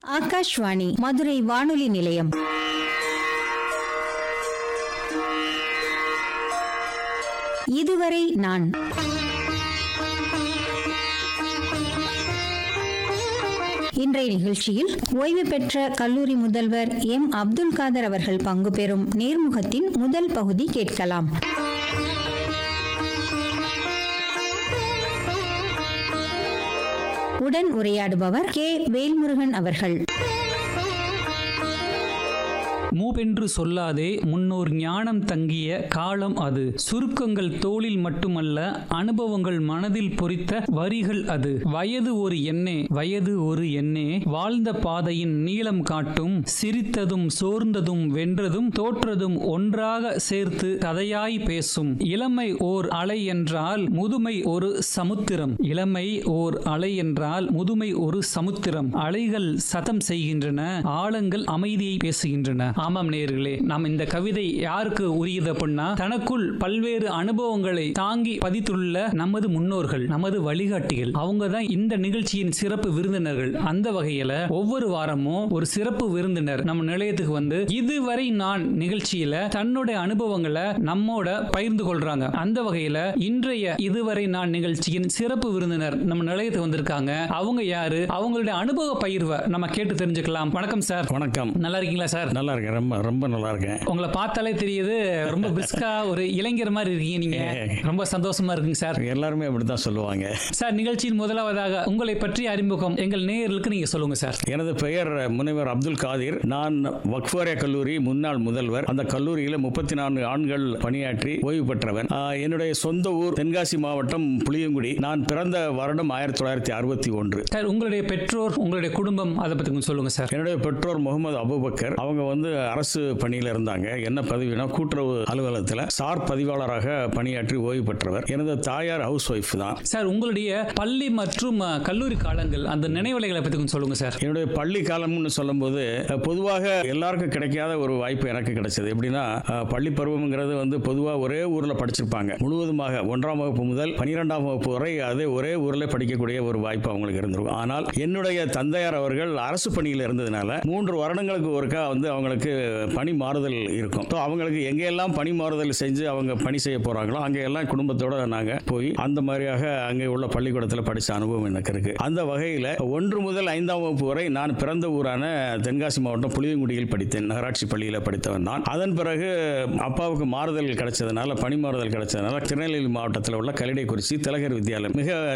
ஆகாஷ்வாணி மதுரை வானொலி நிலையம் இதுவரை நான் இன்றைய நிகழ்ச்சியில் ஓய்வு பெற்ற கல்லூரி முதல்வர் எம் அப்துல் காதர் அவர்கள் பங்கு பெறும் நேர்முகத்தின் முதல் பகுதி கேட்கலாம் உடன் உரையாடுபவர் கே வேல்முருகன் அவர்கள் மூவென்று சொல்லாதே முன்னோர் ஞானம் தங்கிய காலம் அது சுருக்கங்கள் தோளில் மட்டுமல்ல அனுபவங்கள் மனதில் பொறித்த வரிகள் அது வயது ஒரு எண்ணே வயது ஒரு எண்ணே வாழ்ந்த பாதையின் நீளம் காட்டும் சிரித்ததும் சோர்ந்ததும் வென்றதும் தோற்றதும் ஒன்றாக சேர்த்து கதையாய் பேசும் இளமை ஓர் அலை என்றால் முதுமை ஒரு சமுத்திரம் இளமை ஓர் அலை என்றால் முதுமை ஒரு சமுத்திரம் அலைகள் சதம் செய்கின்றன ஆழங்கள் அமைதியை பேசுகின்றன ஆமாம் நேயர்களே நாம் இந்த கவிதை யாருக்கு உரியது அப்படின்னா தனக்குள் பல்வேறு அனுபவங்களை தாங்கி பதித்துள்ள நமது முன்னோர்கள் நமது வழிகாட்டிகள் அவங்க தான் இந்த நிகழ்ச்சியின் சிறப்பு விருந்தினர்கள் அந்த வகையில ஒவ்வொரு வாரமும் ஒரு சிறப்பு விருந்தினர் நம்ம நிலையத்துக்கு வந்து இதுவரை நான் நிகழ்ச்சியில தன்னுடைய அனுபவங்களை நம்மோட பகிர்ந்து கொள்றாங்க அந்த வகையில இன்றைய இதுவரை நான் நிகழ்ச்சியின் சிறப்பு விருந்தினர் நம்ம நிலையத்துக்கு வந்திருக்காங்க அவங்க யாரு அவங்களுடைய அனுபவ பகிர்வை நம்ம கேட்டு தெரிஞ்சுக்கலாம் வணக்கம் சார் வணக்கம் நல்லா இருக்கீங்களா சார் நல்லா இருக்கேன் ரொம்ப ரொம்ப நல்லா இருக்கேன் உங்களை பார்த்தாலே தெரியுது ரொம்ப பிரிஸ்கா ஒரு இளைஞர் மாதிரி இருக்கீங்க நீங்க ரொம்ப சந்தோஷமா இருக்குங்க சார் எல்லாருமே அப்படித்தான் சொல்லுவாங்க சார் நிகழ்ச்சியின் முதலாவதாக உங்களை பற்றி அறிமுகம் எங்கள் நேயர்களுக்கு நீங்க சொல்லுங்க சார் எனது பெயர் முனைவர் அப்துல் காதிர் நான் வக்ஃபாரியா கல்லூரி முன்னாள் முதல்வர் அந்த கல்லூரியில் முப்பத்தி நான்கு ஆண்கள் பணியாற்றி ஓய்வு பெற்றவன் ஆஹ், என்னுடைய சொந்த ஊர் தென்காசி மாவட்டம் புளியங்குடி நான் பிறந்த வருடம் ஆயிரத்தி தொள்ளாயிரத்தி அறுபத்தி ஒன்று சார் உங்களுடைய பெற்றோர் உங்களுடைய குடும்பம் அதை பத்தி கொஞ்சம் சொல்லுங்க சார் என்னுடைய பெற்றோர் முகமது அபுபக்கர் அவங்க வந்து அரசு பணியில் இருந்தாங்க என்ன பதவினா கூட்டுறவு அலுவலகத்தில் சார் பதிவாளராக பணியாற்றி ஓய்வு பெற்றவர் எனது தாயார் ஹவுஸ் ஒய்ஃப் தான் சார் உங்களுடைய பள்ளி மற்றும் அஹ், கல்லூரி காலங்கள் அந்த நினைவலைகளை பத்தி கொஞ்சம் சொல்லுங்க சார் என்னுடைய பள்ளி காலம்னு சொல்லும்போது அஹ், பொதுவாக எல்லாருக்கும் கிடைக்காத ஒரு வாய்ப்பு எனக்கு கிடைச்சது எப்படின்னா அஹ், பள்ளி பருவம்ங்கிறது வந்து பொதுவாக ஒரே ஊரில் படிச்சிருப்பாங்க முழுவதுமாக ஒன்றாம் வகுப்பு முதல் பன்னிரெண்டாம் வகுப்பு வரை அதே ஒரே ஊரில் படிக்கக்கூடிய ஒரு வாய்ப்பு அவங்களுக்கு இருந்திருக்கும் ஆனால் என்னுடைய தந்தையார் அவர்கள் அரசு பணியில் இருந்ததுனால மூன்று வருடங்களுக்கு ஒருக்கா வந்து அவங்களுக்கு பணி மாறுதல் இருக்கும் ஸோ அவங்களுக்கு எங்கெல்லாம் பணி மாறுதல் செஞ்சு அவங்க பணி செய்ய போகிறாங்களோ அங்கே எல்லாம் குடும்பத்தோட நாங்கள் போய் அந்த மாதிரியாக அங்கே உள்ள பள்ளிக்கூடத்தில் படித்த அனுபவம் எனக்கு இருக்கு அந்த வகையில் ஒன்று முதல் ஐந்தாம் வகுப்பு வரை நான் பிறந்த ஊரான தென்காசி மாவட்டம் புளியங்குடியில் படித்தேன் நகராட்சி பள்ளியில் படித்தவன் தான் அதன் பிறகு அப்பாவுக்கு மாறுதல் கிடைச்சதுனால பணி மாறுதல் கிடைச்சதுனால திருநெல்வேலி மாவட்டத்தில் உள்ள கலிடைக்குறிச்சி திலகர் வித்யாலயம் மிக